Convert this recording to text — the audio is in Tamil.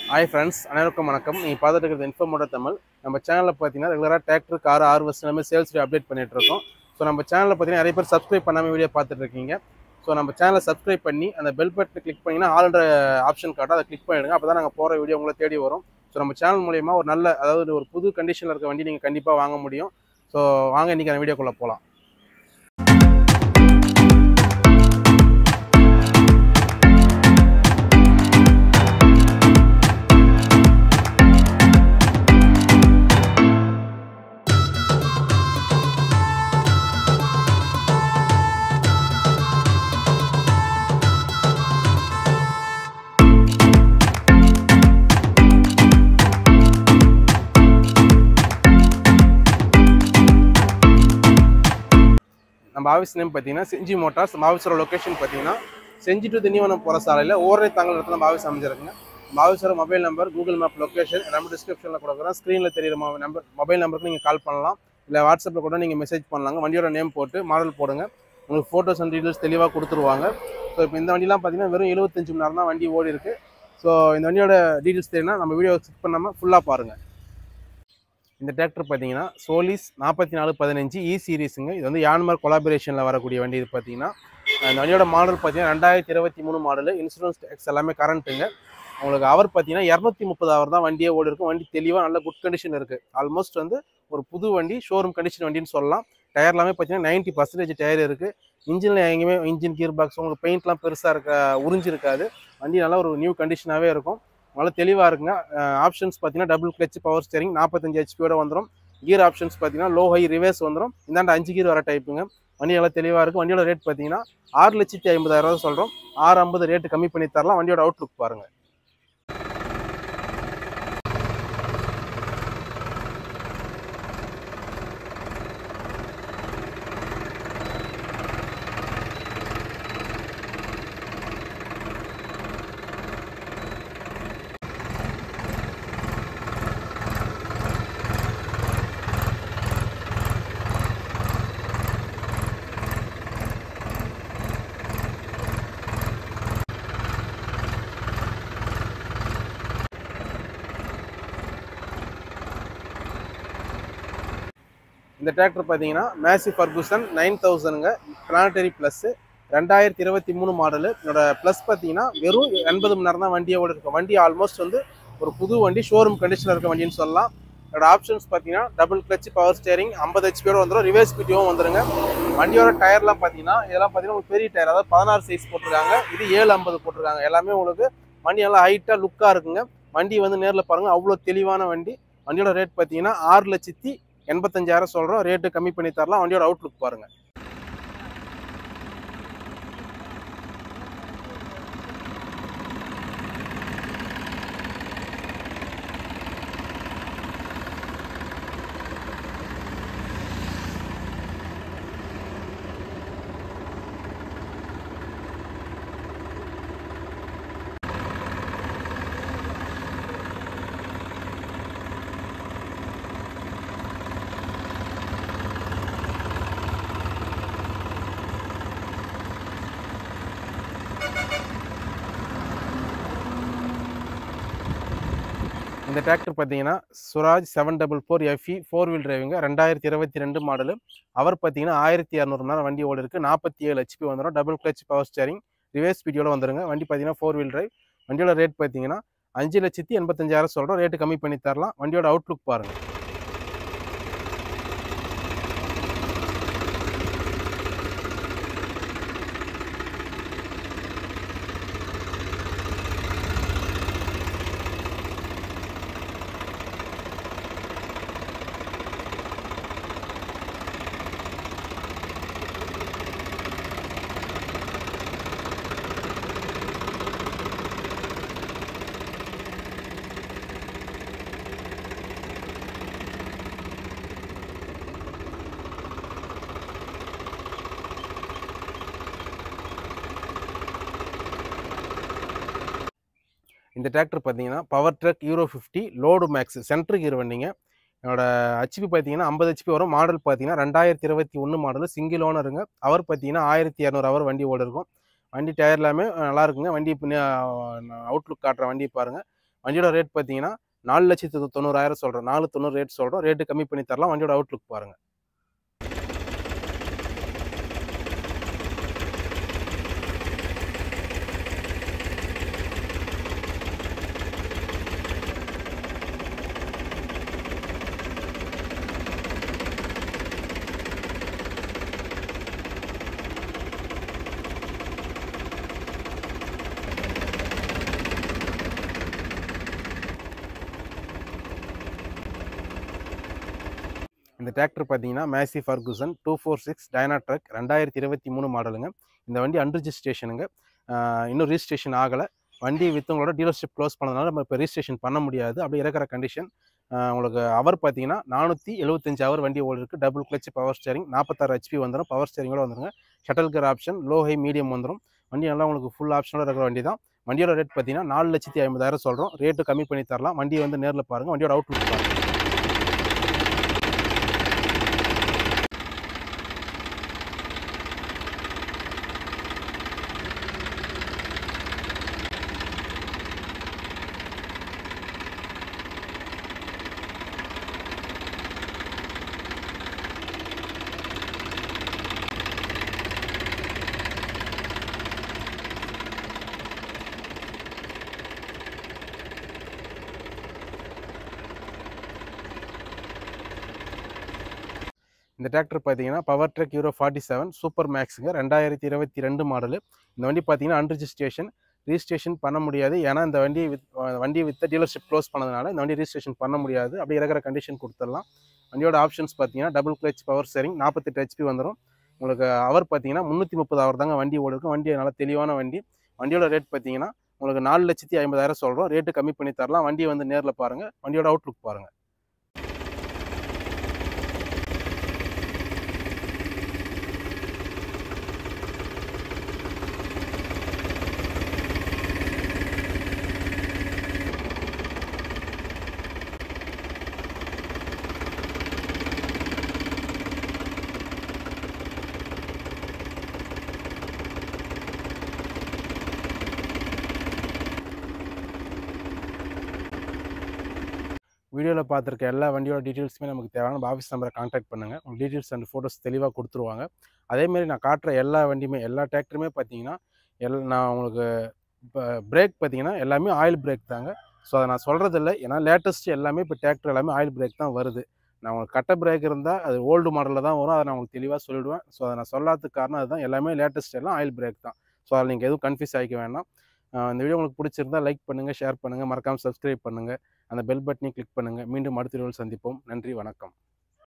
ஹாய் ஃப்ரெண்ட்ஸ் அனைவருக்கும் வணக்கம் நீங்கள் பார்த்துட்டு இருக்கிறது இன்ஃபர்மோட தமிழ் நம்ம சேனலில் பார்த்தீங்கன்னா ரெகுலராக டிராக்டர் கார் ஆர்வஸ் எல்லாமே சேல்ஸ் அப்டேட் பண்ணிட்டு இருக்கோம் ஸோ நம்ம சேனலில் பார்த்தீங்கன்னா நிறைய பேர் சப்ஸ்கிரைப் பண்ணாமல் வீடியோ பார்த்துட்டு இருக்கீங்க ஸோ நம்ம சேனலை சப்ஸ்கிரைப் பண்ணி அந்த பெல் பட்டனை கிளிக் பண்ணிங்கன்னா ஆல்ன்ற ஆப்ஷன் காட்டும் அதை கிளிக் பண்ணிடுங்க அப்போ தான் நாங்கள் போகிற வீடியோ உங்களை தேடி வரும் ஸோ நம்ம சேனல் மூலயமா ஒரு நல்ல அதாவது ஒரு புது கண்டிஷனில் இருக்க வண்டி நீங்கள் கண்டிப்பாக வாங்க முடியும் ஸோ வாங்க இன்றைக்கி அந்த வீடியோக்குள்ளே போகலாம் நம்ம ஆஃபீஸ் நேம் பார்த்தீங்கன்னா செஞ்சி மோட்டார்ஸ் நம்ம ஆஃபீஸோட லொக்கேஷன் பார்த்தீங்கன்னா செஞ்சி டு திண்டிவனம் போகிற சாலையில் ஓரே தாங்கல் இடத்துல நம்ம ஆஃபீஸ் அமைஞ்சிருக்குங்க நம்ம ஆஃபீஸோட mobile number Google map location நம்ம டிஸ்கிரிப்ஷனில் கொடுக்குறோம் ஸ்க்ரீனில் தெரியுற நம்பர் மொபைல் நம்பருக்கு நீங்கள் கால் பண்ணலாம் இல்லை வாட்ஸ்அப்பில் கூட நீங்கள் மெசேஜ் பண்ணலாங்க வண்டியோட நேம் போட்டு மாடல் போடுங்க உங்களுக்கு ஃபோட்டோஸ் அண்ட் டீட்டெயில்ஸ் தெளிவாக கொடுத்துருவாங்க ஸோ இப்போ இந்த வண்டிலாம் பார்த்தீங்கன்னா வெறும் எழுபத்தஞ்சு மணி நேரம் தான் வண்டி ஓடி இருக்கு ஸோ இந்த வண்டியோட டீட்டெயில்ஸ் தெரியும்னா நம்ம வீடியோ செக் பண்ணாமல் ஃபுல்லாக பாருங்கள் இந்த டிராக்டர் பார்த்தீங்கன்னா சோலிஸ் நாற்பத்தி நாலு பதினஞ்சு இ சீரீஸுங்க இது வந்து யான்மார் கொலாபரேஷனில் வரக்கூடிய வண்டி இது பார்த்தீங்கன்னா இந்த வண்டியோட மாடல் பார்த்தீங்கன்னா ரெண்டாயிரத்தி இருபத்தி மூணு மாடல் இன்சூரன்ஸ் டேக்ஸ் எல்லாமே கரண்ட்டுங்க உங்களுக்கு அவர் பார்த்தீங்கன்னா இரநூத்தி முப்பது அவர் தான் வண்டியே ஓடி இருக்கும் வண்டி தெளிவாக நல்ல குட் கண்டிஷன் இருக்குது ஆல்மோஸ்ட் வந்து ஒரு புது வண்டி ஷோரூம் கண்டிஷன் வண்டின்னு சொல்லலாம் டயர் எல்லாமே பார்த்தீங்கன்னா நைன்ட்டி பர்சன்டேஜ் டயர் இருக்குது இன்ஜினில் எங்கேயுமே இன்ஜின் கியர் பாக்ஸ் உங்களுக்கு பெயிண்ட்லாம் பெருசாக இருக்க உறிஞ்சிருக்காது வண்டி நல்லா ஒரு நியூ கண்டிஷனாகவே இருக்கும் நல்லா தெளிவாக இருக்குங்க ஆப்ஷன்ஸ் பார்த்தீங்கன்னா டபுள் கிளச் பவர் ஸ்டேரிங் நாற்பத்தஞ்சு ஹெச்பியோட வந்துடும் கியர் ஆப்ஷன்ஸ் பார்த்தீங்கன்னா லோ ஹை ரிவர்ஸ் வந்துடும் இந்தாண்ட அஞ்சு கியர் வர டைப்புங்க வண்டி நல்லா தெளிவாக இருக்குது வண்டியோட ரேட் பார்த்தீங்கன்னா ஆறு லட்சத்தி ஐம்பதாயிரம் ரூபா சொல்கிறோம் ஆறு ஐம்பது ரேட்டு கம்மி பண்ணி தரலாம் வண்டியோட அவுட்லுக் பாருங்கள் இந்த டிராக்டர் பார்த்தீங்கன்னா மேசி ஃபர்கூசன் நைன் தௌசண்ட்ங்க பிளானட்டரி ப்ளஸ்ஸு ரெண்டாயிரத்தி இருபத்தி மூணு மாடலு என்னோட ப்ளஸ் பார்த்தீங்கன்னா வெறும் எண்பது மணி நேரம் தான் வண்டியோட இருக்கும் வண்டி ஆல்மோஸ்ட் வந்து ஒரு புது வண்டி ஷோரூம் கண்டிஷனில் இருக்க வண்டின்னு சொல்லலாம் என்னோட ஆப்ஷன்ஸ் பார்த்தீங்கன்னா டபுள் கிளச் பவர் ஸ்டேரிங் ஐம்பது ஹெச்பியோட வந்துடும் ரிவர்ஸ் பிடியும் வந்துருங்க வண்டியோட டயர்லாம் பார்த்தீங்கன்னா இதெல்லாம் பார்த்தீங்கன்னா ஒரு பெரிய டயர் அதாவது பதினாறு சைஸ் போட்டிருக்காங்க இது ஏழு ஐம்பது போட்டிருக்காங்க எல்லாமே உங்களுக்கு வண்டி நல்லா ஹைட்டாக லுக்காக இருக்குங்க வண்டி வந்து நேரில் பாருங்கள் அவ்வளோ தெளிவான வண்டி வண்டியோட ரேட் பார்த்தீங்கன்னா ஆறு லட்சத்தி எண்பத்தஞ்சாயிரம் சொல்கிறோம் ரேட்டு கம்மி பண்ணி தரலாம் வண்டியோட அவுட்லுக் பாருங்கள் இந்த டிராக்டர் பார்த்தீங்கன்னா Swaraj seven double four FE four wheel டிரைவிங்க ரெண்டாயிரத்தி இருபத்தி ரெண்டு மாடலு அவர் பார்த்தீங்கன்னா ஆயிரத்தி இரநூறு நேரம் வண்டி ஓடி இருக்கு நாற்பத்தி ஏழு ஹெச்பி வந்துடும் double clutch power steering reverse ஸ்பீடியோட வந்துருங்க வண்டி பார்த்தீங்கன்னா ஃபோர் வீல் டிரைவ் வண்டியோட ரேட் பார்த்தீங்கன்னா அஞ்சு லட்சத்தி எண்பத்தஞ்சாயிரம் சொல்கிறோம் ரேட்டு கம்மி பண்ணி தரலாம் வண்டியோட அவுட்லுக் பாருங்கள் இந்த டிராக்டர் பார்த்தீங்கன்னா Powertrac Euro fifty load max centre gear வண்டிங்க என்னோட ஹெச்பி பார்த்தீங்கன்னா ஐம்பது ஹெச்பி வரும் மாடல் பார்த்தீங்கன்னா ரெண்டாயிரத்தி இருபத்தி ஒன்று மாடல் சிங்கிள் ஓனருங்க அவர் பார்த்தீங்கன்னா ஆயிரத்தி இரநூறு அவர் வண்டி ஓடி இருக்கும் வண்டி டயர் எல்லாமே நல்லா இருக்குங்க வண்டி இப்போ அவுட்லுக் காட்டுற வண்டி பாருங்கள் வண்டியோட ரேட் பார்த்தீங்கன்னா நாலு லட்சத்து தொண்ணூறாயிரம் சொல்கிறோம் நாலு தொண்ணூறு ரேட் சொல்கிறோம் ரேட்டு கம்மி பண்ணி தரலாம் வண்டியோட அவுட்லுக் பாருங்கள் இந்த டிராக்டர் பார்த்தீங்கன்னா Massey Ferguson two four six Dyna track ரெண்டாயிரத்தி இருபத்தி மூணு மாடலுங்க இந்த வண்டி அன்ரிஜிஸ்ட்ரேஷனுங்க இன்னும் ரிஜிஸ்ட்ரேஷன் ஆகலை வண்டி வித்தவங்களோட டீலர்ஷிப் க்ளோஸ் பண்ணதுனால நம்ம இப்போ ரிஜிஸ்ட்ரேஷன் பண்ண முடியாது அப்படி இருக்கிற கண்டிஷன் உங்களுக்கு அவர் பார்த்தீங்கன்னா நானூற்றி எழுபத்தஞ்சு ஹவர் வண்டி ஓடி இருக்குது டபுள் கிளச் பவர் ஸ்டேரிங் நாற்பத்தாறு ஹெச்பி வந்துடும் பவர் ஸ்டேரிங்கோட வந்துருங்க shuttle gear option low high medium வந்துடும் வண்டி நல்லா உங்களுக்கு ஃபுல் ஆப்ஷனோட இருக்கிற வண்டி தான் வண்டியோட ரேட் பார்த்தீங்கன்னா நாலு லட்சத்தி ஐம்பதாயிரம் சொல்கிறோம் ரேட்டு கம்மி பண்ணி தரலாம் வண்டியை வந்து நேரில் பாருங்கள் வண்டியோட அவுட் பாருங்கள் இந்த டிராக்டர் பார்த்தீங்கன்னா Powertrac Euro forty seven super மேக்ஸுங்க ரெண்டாயிரத்தி இருபத்தி ரெண்டு மாடலு இந்த வண்டி பார்த்தீங்கன்னா அன்ரிஜிஸ்ட்ரேஷன் ரிஜிஸ்ட்ரேஷன் பண்ண முடியாது ஏன்னா இந்த வண்டியை வித் வண்டியை வித்த டீலர்ஷிப் க்ளோஸ் பண்ணதுனால இந்த வண்டி ரிஜிஸ்ட்ரேஷன் பண்ண முடியாது அப்படி இருக்கிற கண்டிஷன் கொடுத்துடலாம் வண்டியோட ஆப்ஷன்ஸ் பார்த்தீங்கன்னா டபுள் கிளச் பவர் ஸ்டேரிங் நாற்பத்தெட்டு ஹெச்பி வந்துடும் உங்களுக்கு அவர் பார்த்தீங்கன்னா முந்நூற்றி முப்பது அவர் தாங்க வண்டி ஓடி இருக்கும் வண்டி நல்லா தெளிவான வண்டி வண்டியோட ரேட் பார்த்தீங்கன்னா உங்களுக்கு நாலு லட்சத்தி ஐம்பதாயிரம் சொல்கிறோம் ரேட்டு கம்மி பண்ணி தரலாம் வண்டியை வந்து நேரில் பாருங்கள் வண்டியோட அவுட்லுக் பாருங்கள் வீடியோவில் பார்த்துருக்க எல்லா வண்டியோட டீட்டெயில்ஸுமே நமக்கு தேவையான நம்ம ஆஃபீஸ் நம்பரை கான்டாக்ட் பண்ணுங்கள் உங்களுக்கு டீட்டெயில்ஸ் அண்ட் ஃபோட்டோஸ் தெளிவாக கொடுத்துருவாங்க அதேமாரி நான் காட்டுற எல்லா வண்டியுமே எல்லா டிராக்டருமே பார்த்தீங்கன்னா எல் நான் உங்களுக்கு இப்போ பிரேக் பார்த்தீங்கன்னா எல்லாமே ஆயில் பிரேக் தாங்க ஸோ அதை நான் சொல்கிறது இல்லை ஏன்னா லேட்டஸ்ட் எல்லாமே இப்போ டிராக்டர் எல்லாமே ஆயில் பிரேக் தான் வருது நான் உங்களுக்கு கட்ட பிரேக் இருந்தால் அது ஓல்டு மாடலில் தான் வரும் அதை நான் உங்களுக்கு தெளிவாக சொல்லிவிடுவேன் ஸோ அதை நான் சொல்லாததுக்கு காரணம் அதுதான் எல்லாமே லேட்டஸ்ட் எல்லாம் ஆயில் பிரேக் தான் ஸோ அதில் நீங்கள் எதுவும் கன்ஃபியூஸ் ஆகிக்க வேண்டாம் ஆஹ் இந்த வீடியோ உங்களுக்கு பிடிச்சிருந்தா லைக் பண்ணுங்கள் ஷேர் பண்ணுங்கள் மறக்காமல் சப்ஸ்கிரைப் பண்ணுங்கள் அந்த பெல் பட்டனையும் கிளிக் பண்ணுங்கள் மீண்டும் அடுத்த வீடியோவில் சந்திப்போம் நன்றி வணக்கம்